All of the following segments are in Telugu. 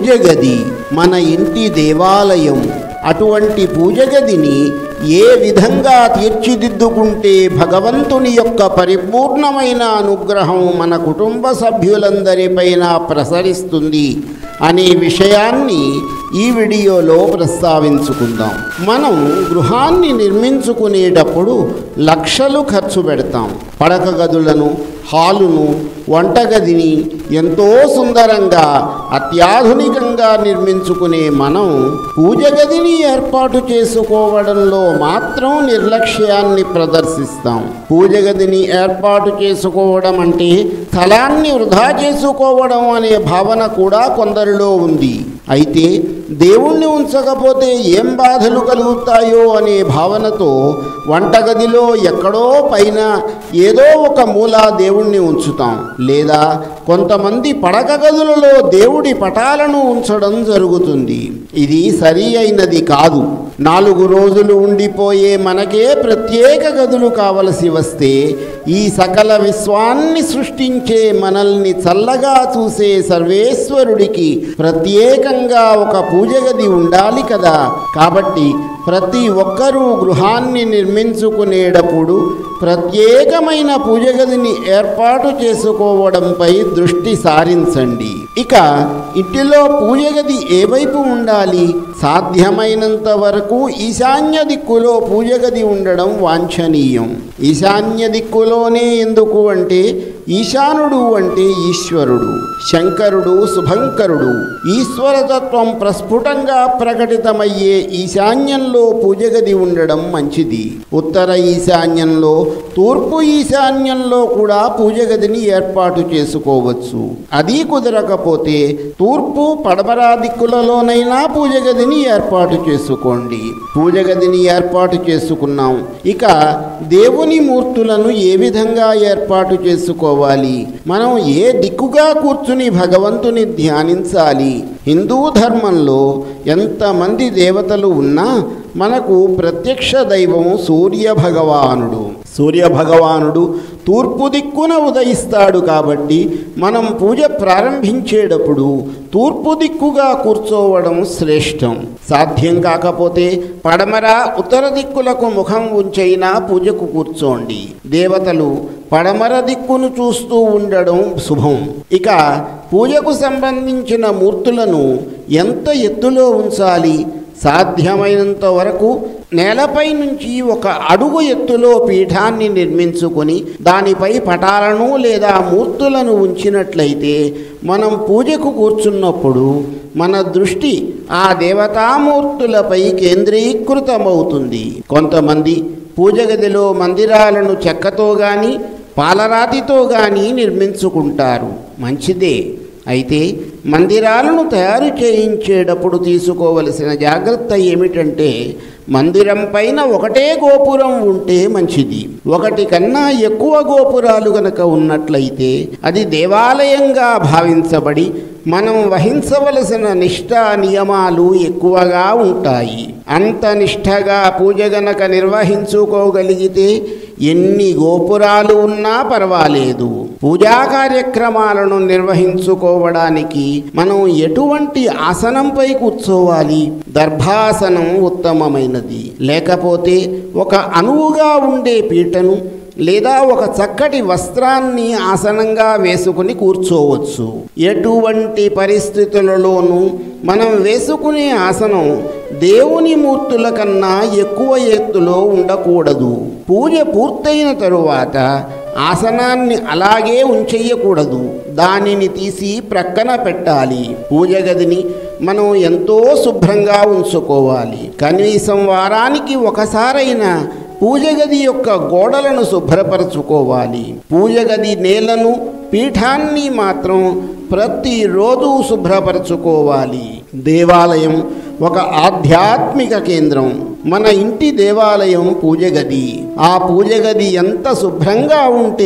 పూజ గది మన ఇంటి దేవాలయం అటువంటి పూజ గదిని ఏ విధంగా తీర్చిదిద్దుకుంటే భగవంతుని యొక్క పరిపూర్ణమైన అనుగ్రహం మన కుటుంబ సభ్యులందరిపైన ప్రసరిస్తుంది అనే విషయాన్ని ఈ వీడియోలో ప్రస్తావించుకుందాం మనం గృహాన్ని నిర్మించుకునేటప్పుడు లక్షలు ఖర్చు పెడతాం పడక గదులను హాలును వంటగదిని ఎంతో సుందరంగా అత్యాధునికంగా నిర్మించుకునే మనం పూజ గదిని ఏర్పాటు చేసుకోవడంలో మాత్రం నిర్లక్ష్యాన్ని ప్రదర్శిస్తాం పూజ గదిని ఏర్పాటు చేసుకోవడం అంటే స్థలాన్ని వృధా చేసుకోవడం అనే భావన కూడా కొందరిలో ఉంది అయితే దేవుణ్ణి ఉంచకపోతే ఏం బాధలు కలుగుతాయో అనే భావనతో వంటగదిలో ఎక్కడో పైన ఏదో ఒక మూల దేవుణ్ణి ఉంచుతాం లేదా కొంతమంది పడక గదులలో దేవుడి పటాలను ఉంచడం జరుగుతుంది ఇది సరి అయినది కాదు నాలుగు రోజులు ఉండిపోయే మనకే ప్రత్యేక గదులు కావలసి వస్తే ఈ సకల విశ్వాన్ని సృష్టించే మనల్ని చల్లగా చూసే సర్వేశ్వరుడికి ప్రత్యేకంగా ఒక పూజ గది ఉండాలి కదా కాబట్టి ప్రతి ఒక్కరూ గృహాన్ని నిర్మించుకునేటప్పుడు ప్రత్యేకమైన పూజ గదిని ఏర్పాటు చేసుకోవడంపై దృష్టి సారించండి ఇక ఇంటిలో పూజ గది ఏ వైపు ఉండాలి సాధ్యమైనంత వరకు ఈశాన్య దిక్కులో పూజ గది ఉండడం వాంఛనీయం ఈశాన్య దిక్కులోనే ఎందుకు అంటే ఈశానుడు అంటే ఈశ్వరుడు శంకరుడు శుభంకరుడు ఈశ్వరతత్వం ప్రస్ఫుటంగా ప్రకటితమయ్యే ఈశాన్యంలో పూజ గది ఉండడం మంచిది ఉత్తర ఈశాన్యంలో తూర్పు ఈశాన్యంలో కూడా పూజ గదిని ఏర్పాటు చేసుకోవచ్చు అది కుదరకపోతే తూర్పు పడమర దిక్కులలోనైనా పూజ గదిని ఏర్పాటు చేసుకోండి పూజ గదిని ఏర్పాటు చేసుకున్నాం ఇక దేవుని మూర్తులను ఏ విధంగా ఏర్పాటు చేసుకోవాలి మనం ఏ దిక్కుగా కూర్చుని భగవంతుని ధ్యానించాలి హిందూ ధర్మంలో ఎంతమంది దేవతలు ఉన్నా మనకు ప్రత్యక్ష దైవం సూర్య భగవానుడు సూర్య భగవానుడు తూర్పు దిక్కున ఉదయిస్తాడు కాబట్టి మనం పూజ ప్రారంభించేటప్పుడు తూర్పు దిక్కుగా కూర్చోవడం శ్రేష్టం సాధ్యం కాకపోతే పడమర ఉత్తర దిక్కులకు ముఖం ఉంచైనా పూజకు కూర్చోండి దేవతలు పడమర దిక్కును చూస్తూ ఉండడం శుభం ఇక పూజకు సంబంధించిన మూర్తులను ఎంత ఎత్తులో ఉంచాలి సాధ్యమైనంత వరకు నేలపై నుంచి ఒక అడుగు ఎత్తులో పీఠాన్ని నిర్మించుకొని దానిపై పటాలను లేదా మూర్తులను ఉంచినట్లయితే మనం పూజకు కూర్చున్నప్పుడు మన దృష్టి ఆ దేవతామూర్తులపై కేంద్రీకృతమవుతుంది కొంతమంది పూజ గదిలో మందిరాలను చెక్కతో కానీ పాలరాతితో కానీ నిర్మించుకుంటారు మంచిదే అయితే మందిరాలను తయారు చేయించేటప్పుడు తీసుకోవలసిన జాగ్రత్త ఏమిటంటే మందిరం పైన ఒకటే గోపురం ఉంటే మంచిది ఒకటి కన్నా ఎక్కువ గోపురాలు గనక ఉన్నట్లయితే అది దేవాలయంగా భావించబడి మనం వహించవలసిన నిష్ఠ నియమాలు ఎక్కువగా ఉంటాయి అంత నిష్ఠగా పూజ గనక నిర్వహించుకోగలిగితే ఎన్ని గోపురాలు ఉన్నా పర్వాలేదు పూజా కార్యక్రమాలను నిర్వహించుకోవడానికి మనం ఎటువంటి ఆసనంపై కూర్చోవాలి దర్భాసనం ఉత్తమమైనది లేకపోతే ఒక అనువుగా ఉండే పీటను లేదా ఒక చక్కటి వస్త్రాన్ని ఆసనంగా వేసుకుని కూర్చోవచ్చు ఎటువంటి పరిస్థితులలోనూ మనం వేసుకునే ఆసనం దేవుని మూర్తుల కన్నా ఎక్కువ ఎత్తులో ఉండకూడదు పూజ పూర్తయిన తరువాత ఆసనాన్ని అలాగే ఉంచేయకూడదు దానిని తీసి ప్రక్కన పెట్టాలి పూజ గదిని మనం ఎంతో శుభ్రంగా ఉంచుకోవాలి కనీసం వారానికి ఒకసారైనా పూజ గది యొక్క గోడలను శుభ్రపరచుకోవాలి పూజ గది నేలను పీఠాన్ని మాత్రం ప్రతిరోజు శుభ్రపరచుకోవాలి దేవాలయం ఒక ఆధ్యాత్మిక కేంద్రం మన ఇంటి దేవాలయం పూజ గది ఆ పూజ గది ఎంత శుభ్రంగా ఉంటే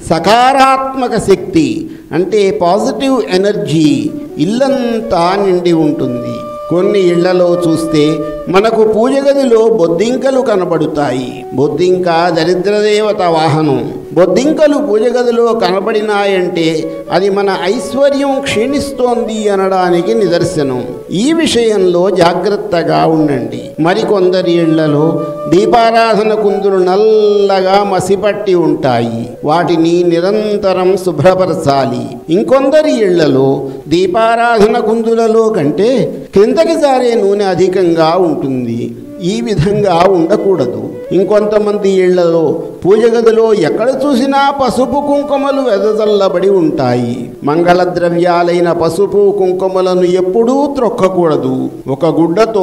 సకారాత్మక శక్తి అంటే పాజిటివ్ ఎనర్జీ ఇల్లంతా నిండి ఉంటుంది కొన్ని ఇళ్లలో చూస్తే మనకు పూజ గదిలో బొద్దింకలు కనబడుతాయి బొద్దింక దరిద్రదేవత వాహనం బొద్దింకలు పూజ గదిలో కనబడినాయంటే అది మన ఐశ్వర్యం క్షీణిస్తోంది అనడానికి నిదర్శనం ఈ విషయంలో జాగ్రత్తగా ఉండండి మరికొందరి ఇళ్లలో దీపారాధన కుందులు నల్లగా మసిపట్టి ఉంటాయి వాటిని నిరంతరం శుభ్రపరచాలి ఇంకొందరి ఇళ్లలో దీపారాధన కుందులలో కంటే క్రిందకి జారే నూనె అధికంగా ఉంటుంది ఈ విధంగా ఉండకూడదు ఇంకొంతమంది ఇళ్లలో పూజ గదిలో ఎక్కడ చూసినా పసుపు కుంకుమలు వెదజల్లబడి ఉంటాయి మంగళ ద్రవ్యాలైన పసుపు కుంకుమలను ఎప్పుడూ త్రొక్కకూడదు ఒక గుడ్డతో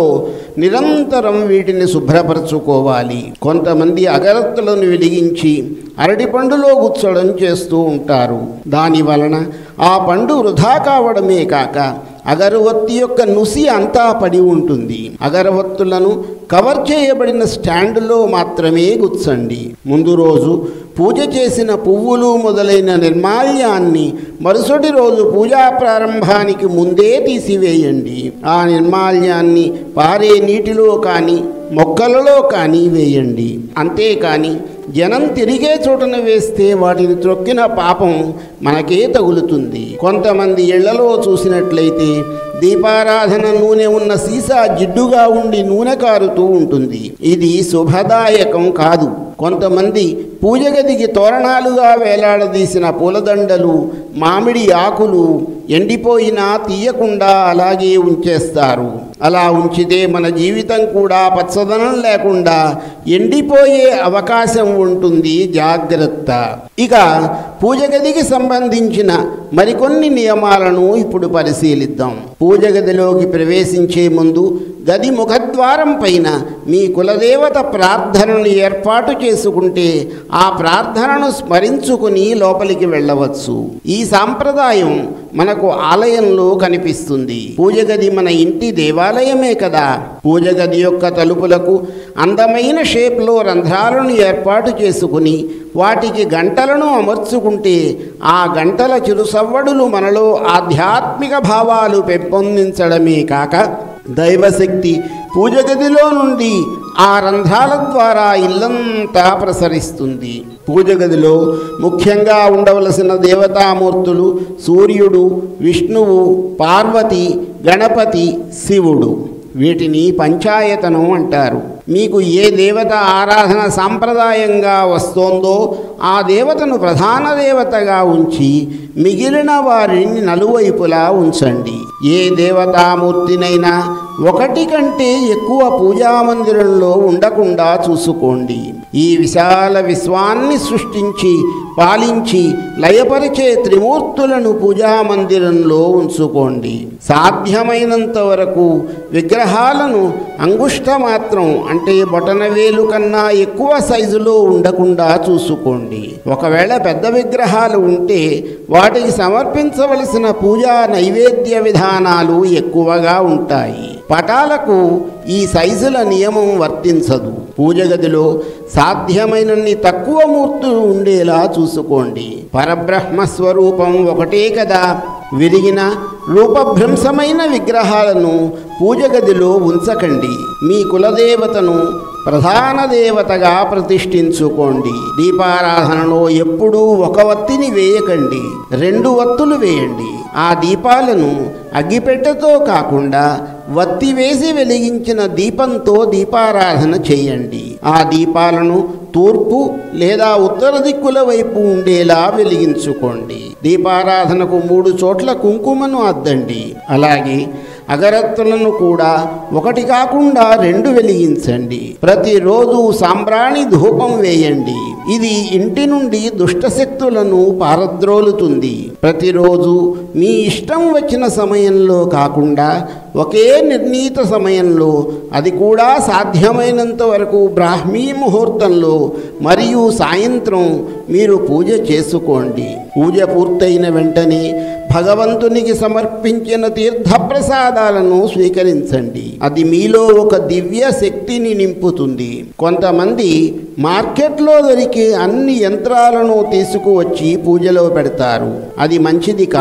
నిరంతరం వీటిని శుభ్రపరచుకోవాలి కొంతమంది అగరత్తులను వెలిగించి అరటి పండులో గుచ్చడం చేస్తూ ఉంటారు దాని వలన ఆ పండు వృధా కావడమే కాక అగరవత్తి యొక్క నుసి అంతా పడి ఉంటుంది అగరవత్తులను కవర్ చేయబడిన స్టాండులో మాత్రమే గుచ్చండి ముందు రోజు పూజ చేసిన పువ్వులు మొదలైన నిర్మాల్యాన్ని మరుసటి రోజు పూజా ప్రారంభానికి ముందే తీసివేయండి ఆ నిర్మాల్యాన్ని పారే నీటిలో కానీ మొక్కలలో కానీ వేయండి అంతేకాని జనం తిరిగే చోటన వేస్తే వాటిని త్రొక్కిన పాపం మనకే తగులుతుంది కొంతమంది ఇళ్లలో చూసినట్లయితే దీపారాధన నూనె ఉన్న సీసా జిడ్డుగా ఉండి నూనె కారుతూ ఉంటుంది ఇది శుభదాయకం కాదు కొంతమంది పూజ గదికి తోరణాలుగా వేలాడదీసిన పూలదండలు మామిడి ఆకులు ఎండిపోయినా తీయకుండా అలాగే ఉంచేస్తారు అలా ఉంచితే మన జీవితం కూడా పచ్చదనం లేకుండా ఎండిపోయే అవకాశం ఉంటుంది జాగ్రత్త ఇక పూజ గదికి సంబంధించిన మరికొన్ని నియమాలను ఇప్పుడు పరిశీలిద్దాం పూజ గదిలోకి ప్రవేశించే ముందు గది ముఖద్వారం పైన మీ కులదేవత ప్రార్థనను ఏర్పాటు చేసుకుంటే ఆ ప్రార్థనను స్మరించుకుని లోపలికి వెళ్ళవచ్చు ఈ సాంప్రదాయం మనకు ఆలయంలో కనిపిస్తుంది పూజ గది మన ఇంటి దేవాలయమే కదా పూజ గది యొక్క తలుపులకు అందమైన షేప్లో రంధ్రాలను ఏర్పాటు చేసుకుని వాటికి గంటలను అమర్చుకుంటే ఆ గంటల చిరుసవ్వడులు మనలో ఆధ్యాత్మిక భావాలు పెంపొందించడమే కాక దైవశక్తి పూజ గదిలో నుండి ఆ రంధ్రాల ద్వారా ఇల్లంతా ప్రసరిస్తుంది పూజ గదిలో ముఖ్యంగా ఉండవలసిన దేవతామూర్తులు సూర్యుడు విష్ణువు పార్వతి గణపతి శివుడు వీటిని పంచాయతనం అంటారు మీకు ఏ దేవత ఆరాధన సాంప్రదాయంగా వస్తోందో ఆ దేవతను ప్రధాన దేవతగా ఉంచి మిగిలిన వారిని నలువైపులా ఉంచండి ఏ దేవతామూర్తినైనా ఒకటి కంటే ఎక్కువ పూజామందిరంలో ఉండకుండా చూసుకోండి ఈ విశాల విశ్వాన్ని సృష్టించి పాలించి లయపరిచే త్రిమూర్తులను పూజామందిరంలో ఉంచుకోండి సాధ్యమైనంత వరకు విగ్రహాలను అంగుష్ట మాత్రం అంటే బొటనవేలు కన్నా ఎక్కువ సైజులో ఉండకుండా చూసుకోండి ఒకవేళ పెద్ద విగ్రహాలు ఉంటే వాటికి సమర్పించవలసిన పూజా నైవేద్య విధానాలు ఎక్కువగా ఉంటాయి పటాలకు ఈ సైజుల నియమం వర్తించదు పూజ గదిలో సాధ్యమైనన్ని తక్కువ మూర్తులు ఉండేలా చూసుకోండి పరబ్రహ్మ స్వరూపం ఒకటే కదా విరిగిన రూపభ్రంశమైన విగ్రహాలను పూజ గదిలో ఉంచకండి మీ కులదేవతను ప్రధాన దేవతగా ప్రతిష్ఠించుకోండి దీపారాధనలో ఎప్పుడూ ఒక వత్తిని వేయకండి రెండు వత్తులు వేయండి ఆ దీపాలను అగ్గిపెట్టెతో కాకుండా వత్తి వేసి వెలిగించిన దీపంతో దీపారాధన చేయండి ఆ దీపాలను తూర్పు లేదా ఉత్తర దిక్కుల వైపు ఉండేలా వెలిగించుకోండి దీపారాధనకు మూడు చోట్ల కుంకుమను అద్దండి అలాగే అగరత్తులను కూడా ఒకటి కాకుండా రెండు వెలిగించండి ప్రతిరోజు సాంబ్రాణి ధూపం వేయండి ఇది ఇంటి నుండి దుష్టశక్తులను పారద్రోలుతుంది ప్రతిరోజు మీ ఇష్టం వచ్చిన సమయంలో కాకుండా ఒకే నిర్ణీత సమయంలో అది కూడా సాధ్యమైనంత వరకు బ్రాహ్మీ ముహూర్తంలో మరియు సాయంత్రం మీరు పూజ చేసుకోండి పూజ పూర్తయిన వెంటనే భగవంతునికి సమర్పించిన తీర్థప్రసాదాలను స్వీకరించండి అది మీలో ఒక దివ్య శక్తిని నింపుతుంది కొంతమంది మార్కెట్లో దొరికే అన్ని యంత్రాలను తీసుకువచ్చి పూజలో పెడతారు అది మంచిది కాదు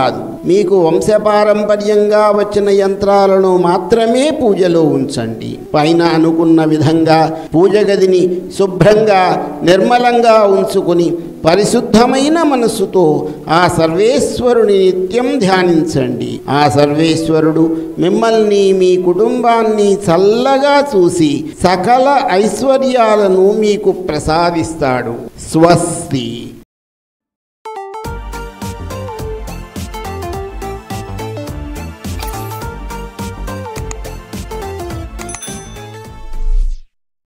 మీకు వంశపారంపర్యంగా వచ్చిన యంత్రాలను మాత్రమే పూజలో ఉంచండి పైన అనుకున్న విధంగా పూజ గదిని శుభ్రంగా నిర్మలంగా ఉంచుకుని పరిశుద్ధమైన మనస్సుతో ఆ సర్వేశ్వరుని నిత్యం ధ్యానించండి ఆ సర్వేశ్వరుడు మిమ్మల్ని మీ కుటుంబాన్ని చల్లగా చూసి సకల ఐశ్వర్యాలను మీకు ప్రసాదిస్తాడు స్వస్తి